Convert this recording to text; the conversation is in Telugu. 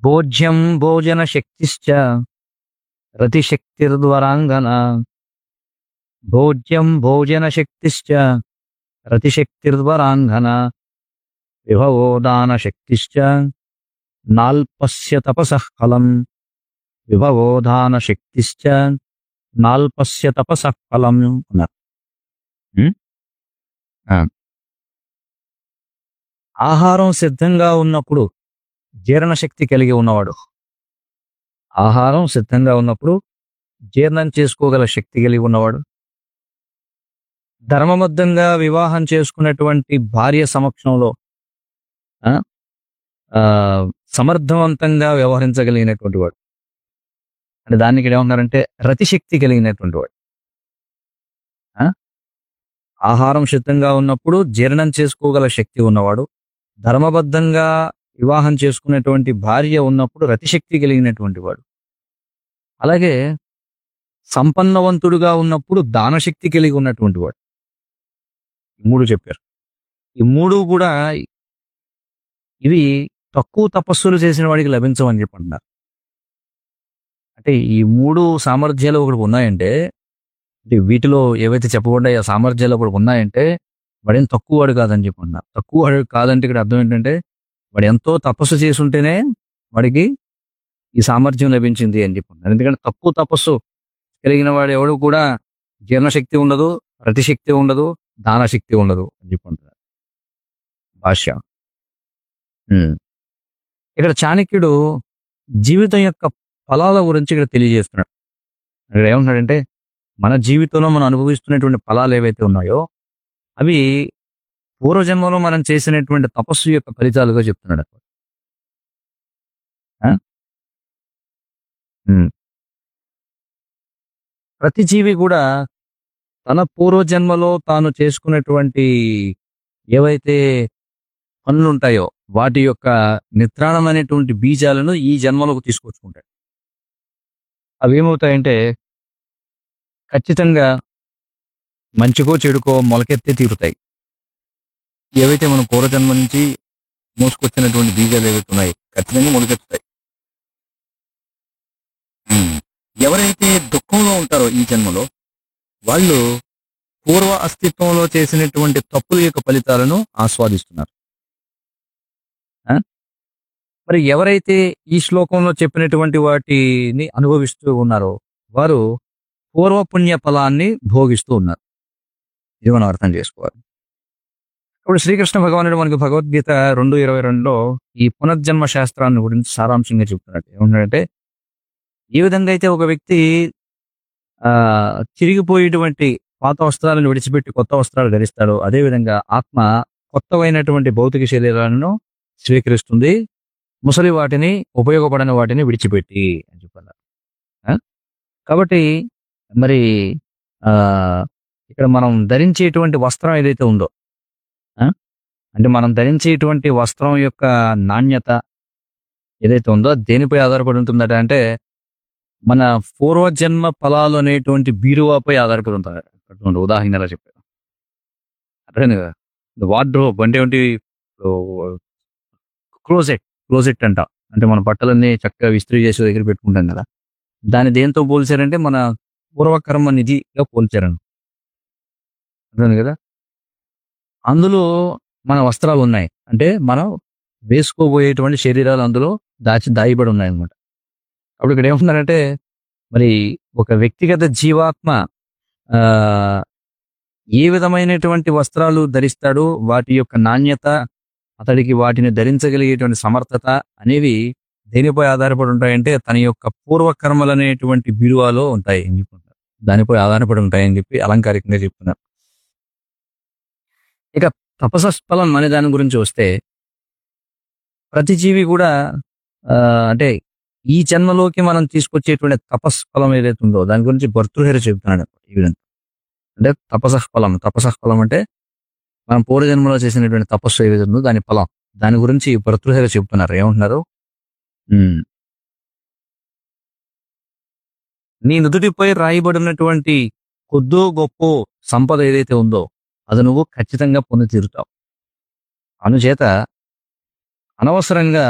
భోజ్యం భోజన శక్తిశ్చ రతిశక్తిర్వరాంగన భోజ్యం భోజన శక్తిశ్చ రతిశక్తిర్వరాంగన విభవో దాన శక్తిశ్చ నాల్పస్య తపసః ఫలం విభవో దాన శక్తిశ్చ నాల్పస్య తపసః ఫలం అన్నారు ఉం? ఆ. ఆహారం సిద్ధంగా ఉన్నప్పుడు జీర్ణశక్తి కలిగి ఉన్నవాడు ఆహారం సిద్ధంగా ఉన్నప్పుడు జీర్ణం చేసుకోగల శక్తి కలిగి ఉన్నవాడు ధర్మబద్ధంగా వివాహం చేసుకున్నటువంటి భార్య సమక్షంలో ఆ, ఆ, సమర్థవంతంగా వ్యవహరించగలిగినటువంటి వాడు అంటే దాన్ని ఇక్కడ ఏమన్నారంటే రతిశక్తి కలిగినటువంటి వాడు ఆ? ఆహారం సిద్ధంగా ఉన్నప్పుడు జీర్ణం చేసుకోగల శక్తి ఉన్నవాడు ధర్మబద్ధంగా వివాహం చేసుకునేటువంటి భార్య ఉన్నప్పుడు రతిశక్తి కలిగినటువంటి వాడు అలాగే సంపన్నవంతుడుగా ఉన్నప్పుడు దానశక్తి కలిగి ఉన్నటువంటి వాడు ఈ మూడు చెప్పారు ఈ మూడు కూడా ఇవి తక్కువ తపస్సులు చేసిన వాడికి లభించవని చెప్పి అంటున్నారు అంటే ఈ మూడు సామర్థ్యాలు ఒకటి ఉన్నాయంటే అంటే వీటిలో ఏవైతే చెప్పబడ్డాయి ఆ సామర్థ్యాలు ఒకటి ఉన్నాయంటే వాడేం తక్కువ వాడు కాదని చెప్పి అంటున్నారు తక్కువ వాడు కాదంటే ఇక్కడ అర్థం ఏంటంటే వాడు ఎంతో తపస్సు చేసి ఉంటేనే వాడికి ఈ సామర్థ్యం లభించింది అని చెప్పి అంటున్నారు. ఎందుకంటే తక్కువ తపస్సు కలిగిన వాడు ఎవడు కూడా జీర్ణశక్తి ఉండదు రతిశక్తి ఉండదు దానశక్తి ఉండదు అని చెప్పి అంటున్నారు భాష్య ఉమ్. ఇక్కడ చాణక్యుడు జీవితం యొక్క ఫలాల గురించి ఇక్కడ తెలియజేస్తున్నాడు ఇక్కడ ఏమంటున్నాడంటే మన జీవితంలో మనం అనుభవిస్తున్నటువంటి ఫలాలు ఏవైతే ఉన్నాయో అవి పూర్వజన్మలో మనం చేసినటువంటి తపస్సు యొక్క ఫలితాలుగా చెప్తున్నాడు అక్కడ. ఆ? ఉమ్. ప్రతి జీవి కూడా తన పూర్వజన్మలో తాను చేసుకున్నటువంటి ఏవైతే పనులు ఉంటాయో వాటి యొక్క నిత్రాణమైనటువంటి బీజాలను ఈ జన్మలోకి తీసుకొచ్చుకుంటాడు అవి ఏమవుతాయంటే ఖచ్చితంగా మంచికో చెడుకో మొలకెత్తే తీరుతాయి ఏవైతే మనం పూర్వజన్మ నుంచి మోసుకొచ్చినటువంటి బీజాలు ఏవైతే ఉన్నాయి ఖచ్చితంగా మొలకెత్తుతాయి ఉమ్. ఎవరైతే దుఃఖంలో ఉంటారో ఈ జన్మలో వాళ్ళు పూర్వ అస్తిత్వంలో చేసినటువంటి తప్పుల యొక్క ఫలితాలను ఆస్వాదిస్తున్నారు ఆ? మరి ఎవరైతే ఈ శ్లోకంలో చెప్పినటువంటి వాటిని అనుభవిస్తూ ఉన్నారో వారు పూర్వపుణ్య ఫలాన్ని భోగిస్తూ ఉన్నారు ఇది మనం అర్థం చేసుకోవాలి ఇప్పుడు శ్రీకృష్ణ భగవానుడు మనకు భగవద్గీత రెండు ఇరవై రెండులో ఈ పునర్జన్మ శాస్త్రాన్ని గురించి సారాంశంగా చెప్తున్నాడు ఏమంటాడంటే ఏ విధంగా అయితే ఒక వ్యక్తి ఆ చిరిగిపోయేటువంటి పాత వస్త్రాలను విడిచిపెట్టి కొత్త వస్త్రాలు ధరిస్తాడో అదే విధంగా ఆత్మ కొత్తవైనటువంటి భౌతిక శరీరాలను స్వీకరిస్తుంది ముసలి వాటిని ఉపయోగపడని వాటిని విడిచిపెట్టి అని చెప్పన్నారు ఆ? కాబట్టి మరి ఆ ఇక్కడ మనం ధరించేటువంటి వస్త్రం ఏదైతే ఉందో ఆ? అంటే మనం ధరించేటువంటి వస్త్రం యొక్క నాణ్యత ఏదైతే ఉందో అది దేనిపై ఆధారపడి ఉంటుందట అంటే మన పూర్వజన్మ ఫలాలు అనేటువంటి బీరువాపై ఆధారపడి ఉంటుంది అటువంటి ఉదాహరణ ఎలా చెప్పారు అర్థమైంది కదా వార్డ్రోబ్ అంటే ఏంటి క్లోజెట్ క్లోజెట్ అంట అంటే మన బట్టలన్నీ చక్కగా విస్త్రీ చేసి దగ్గర పెట్టుకుంటాం కదా దాన్ని దేంతో పోల్చారంటే మన పూర్వకర్మ నిధిగా పోల్చారని అర్థమైంది కదా అందులో మన వస్త్రాలు ఉన్నాయి అంటే మనం వేసుకోబోయేటువంటి శరీరాలు అందులో దాచి దాయిబడి ఉన్నాయి అనమాట అప్పుడు ఇక్కడ ఏమంటున్నారంటే మరి ఒక వ్యక్తిగత జీవాత్మ ఆ ఏ విధమైనటువంటి వస్త్రాలు ధరిస్తాడో వాటి యొక్క నాణ్యత అతడికి వాటిని ధరించగలిగేటువంటి సమర్థత అనేవి దేనిపై ఆధారపడి ఉంటాయంటే తన యొక్క పూర్వకర్మలు అనేటువంటి బిరువాలో ఉంటాయి అని చెప్పుకుంటారు దానిపై ఆధారపడి ఉంటాయని చెప్పి అలంకారికంగా చెప్తున్నారు ఇక తపసస్ఫలం అనే దాని గురించి వస్తే ప్రతి జీవి కూడా ఆ, అంటే ఈ జన్మలోకి మనం తీసుకొచ్చేటువంటి తపస్ఫలం ఏదైతే ఉందో దాని గురించి భర్తృహరి చెబుతున్నాడు ఈ విధంగా అంటే తపసఫలం తపసఫలం అంటే మనం పూర్వజన్మలో చేసినటువంటి తపస్సు ఏదైతే ఉందో దాని ఫలం దాని గురించి భర్తృహరి చెబుతున్నారు ఏమంటున్నారు ఉమ్. నీ నుదుటిపై రాయబడినటువంటి కొద్దో గొప్ప సంపద ఏదైతే ఉందో అది నువ్వు ఖచ్చితంగా పొంది తీరుతావు అనుచేత అనవసరంగా